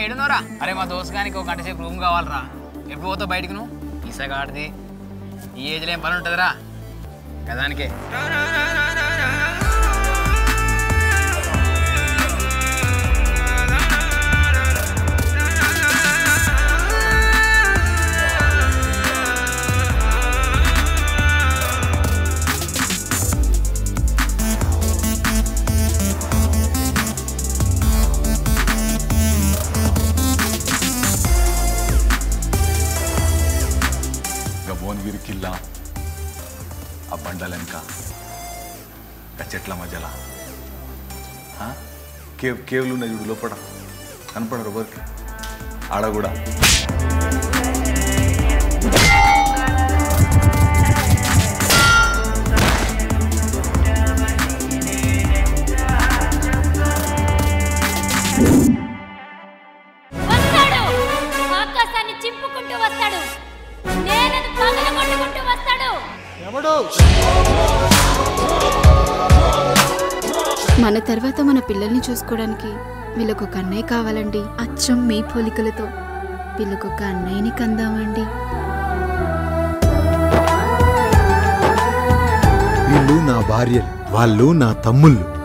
ఏడునోరా అరే మా దోస్త్ గానికి ఒక గంట సేపు రూమ్ కావాలరా ఎప్పుడు పోతావు బయటకు నువ్వు ఇసాక ఆడిది ఈ ఏజ్లో ఏం పని ఉంటుందిరా కదానికే ఇక భువనగిరి కిల్లా ఆ బండలెంక ఆ చెట్ల మధ్యలో ఆ? కేవ్ కేవ్లు ఉన్నాయి చూడు లోపల కనపడరు ఎవరికి ఆడ కూడా వస్తాడు ఆకాశాన్ని చింపుకుంటూ వస్తాడు నేలను పగల కొట్టుకుంటూ వస్తాడు మన తర్వాత మన పిల్లల్ని చూసుకోవడానికి వీళ్ళకు ఒక అన్నయ్య కావాలండి అచ్చం మీ పోలికలతో వీళ్ళకు ఒక అన్నయ్యని కందామండి వీళ్ళు నా భార్యలు వాళ్ళు నా తమ్ముళ్ళు